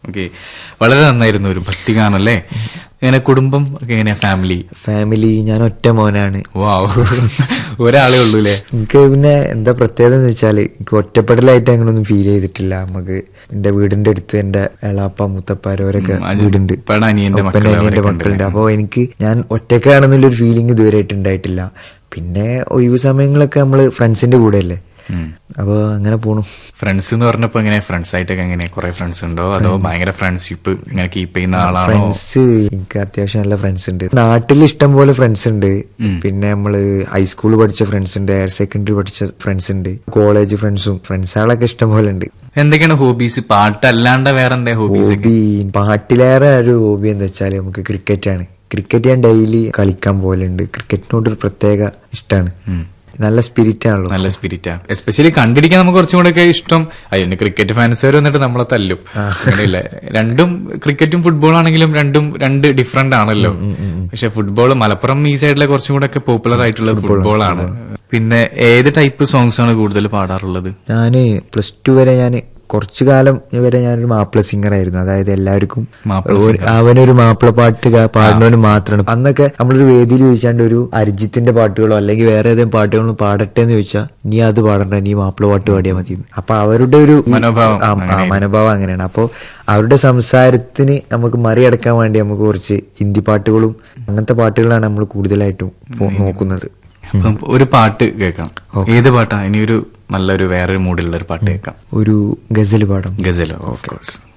Okay വളരെ നന്നായിരുന്നു ഒരു ഭക്തിഗാനം അല്ലേ എങ്ങനെ കുടുംബം ഒക്കെ എങ്ങനെയാ ഫാമിലി ഫാമിലി ഞാൻ ഒറ്റ മോനാണ് വാവ് ഒരാളേ ഉള്ളൂ അല്ലേ എനിക്ക് പിന്നെ എന്താ പ്രത്യേകത എന്ന് വെച്ചാല് എനിക്ക് ഒറ്റപ്പെടലായിട്ട് അങ്ങനൊന്നും ഫീൽ ചെയ്തിട്ടില്ല നമുക്ക് എന്റെ വീടിന്റെ അടുത്ത് എന്റെ എളാപ്പ മുത്തപ്പാരവരൊക്കെ ഉം, അത് വീടുണ്ട് ഉപ്പയുടെ അനിയന്റെ ഉപ്പന്റെ മക്കള് അനിയന്റെ അവരൊക്കെ മക്കളുണ്ട് ഉണ്ട്. അപ്പൊ എനിക്ക് ഞാൻ ഒറ്റക്കാണെന്നുള്ളൊരു ഫീലിംഗ് ഇതുവരെയായിട്ട് ഉണ്ടായിട്ടില്ല പിന്നെ ഒഴിവ് സമയങ്ങളൊക്കെ നമ്മള് ഫ്രണ്ട്സിന്റെ കൂടെ അല്ലേ ഉം. അപ്പൊ അങ്ങനെ പോണു ഫ്രണ്ട്സ് എന്ന് പറഞ്ഞപ്പോ എങ്ങനെ ഫ്രണ്ട്സ് ആയിട്ടൊക്കെ എങ്ങനെ കുറെ ഫ്രണ്ട്സ് ഉണ്ടോ അതോ ഭയങ്കര ഫ്രണ്ട്ഷിപ്പ് ഇങ്ങനെ കീപ്പ് ചെയ്യുന്ന ആളാണോ ഫ്രണ്ട്സ് എനിക്ക് അത്യാവശ്യം നല്ല ഫ്രണ്ട്സ് ഉണ്ട് നാട്ടിൽ ഇഷ്ടം പോലെ ഫ്രണ്ട്സ് ഉണ്ട് പിന്നെ നമ്മള് ഹൈസ്കൂൾ പഠിച്ച ഫ്രണ്ട്സ് ഉണ്ട് ഹയർ സെക്കൻഡറി പഠിച്ച ഫ്രണ്ട്സ് ഉണ്ട് കോളേജ് ഫ്രണ്ട്സും ഫ്രണ്ട്സുകളൊക്കെ ഇഷ്ടം പോലെ ഉണ്ട് എന്തൊക്കെയാണ് ഹോബീസ് പാട്ടല്ലാണ്ട് വേറെ എന്താ ഹോബീസ് ഒക്കെ ഹോബി പാട്ടിലേറെ ഒരു ഹോബി എന്താ വെച്ചാല് നമുക്ക് ക്രിക്കറ്റ് ആണ് ക്രിക്കറ്റ് ഞാൻ ഡെയിലി കളിക്കാൻ പോലുണ്ട് ക്രിക്കറ്റിനോട് ഒരു പ്രത്യേക ഇഷ്ടമാണ് ഉം. നല്ല സ്പിരിറ്റ് ആണല്ലോ നല്ല സ്പിരിറ്റാ എസ്പെഷ്യലി കണ്ടിരിക്കാൻ നമുക്ക് കുറച്ചും കൂടെ ഒക്കെ ഇഷ്ടം അയ്യോ ക്രിക്കറ്റ് ഫാൻസുകാർ വന്നിട്ട് നമ്മളെ തല്ലും അങ്ങനെയില്ല രണ്ടും ക്രിക്കറ്റും ഫുട്ബോൾ ആണെങ്കിലും രണ്ടും രണ്ട് ഡിഫറെന്റ് ആണല്ലോ പക്ഷെ ഫുട്ബോൾ മലപ്പുറം ഈ സൈഡിലെ കുറച്ചും കൂടെ ഒക്കെ പോപ്പുലർ ആയിട്ടുള്ള ഫുട്ബോൾ ആണ് പിന്നെ ഏത് ടൈപ്പ് സോങ്സ് ആണ് കൂടുതൽ പാടാറുള്ളത് ഞാന് പ്ലസ് ടു വരെ ഞാൻ കുറച്ചു കാലം വരെ ഞാനൊരു മാപ്പിള സിംഗർ ആയിരുന്നു അതായത് എല്ലാവർക്കും മാപ്പിള ഒരു- അവനൊരു മാപ്പിള പാട്ട് ഗാ- പാടുന്നവന് മാത്രമാണ് അന്നൊക്കെ നമ്മളൊരു വേദിയിൽ ചോദിച്ചാണ്ട് ഒരു അരിജിത്തിന്റെ പാട്ടുകളോ അല്ലെങ്കിൽ വേറെ ഏതെങ്കിലും പാട്ടുകളോ പാടട്ടെ എന്ന് ചോദിച്ചാൽ നീ അത് പാടണ്ട നീ മാപ്പിള പാട്ട് പാടിയാൽ മതി എന്ന്. അപ്പൊ അവരുടെ ഒരു ഈ- മനോഭാവം ആ, ആ, അങ്ങനെയായിരുന്നു. മനോഭാവം അങ്ങനെയാണ് അപ്പോൾ അവരുടെ സംസാരത്തിന് നമുക്ക് മറികടക്കാൻ വേണ്ടി നമുക്ക് കുറച്ച് ഹിന്ദി പാട്ടുകളും അങ്ങനത്തെ പാട്ടുകളാണ് നമ്മൾ കൂടുതലായിട്ടും പോ- നോക്കുന്നത് അപ്പം ഒരു പാട്ട് കേൾക്കാം ഏത് പാട്ടാ ഇനി ഒരു നല്ലൊരു വേറൊരു മൂഡിലുള്ള ഒരു പാട്ട് കേൾക്കാം ഒരു ഗസൽ പാടം ഗസലോ ഓഫ് കോഴ്സ്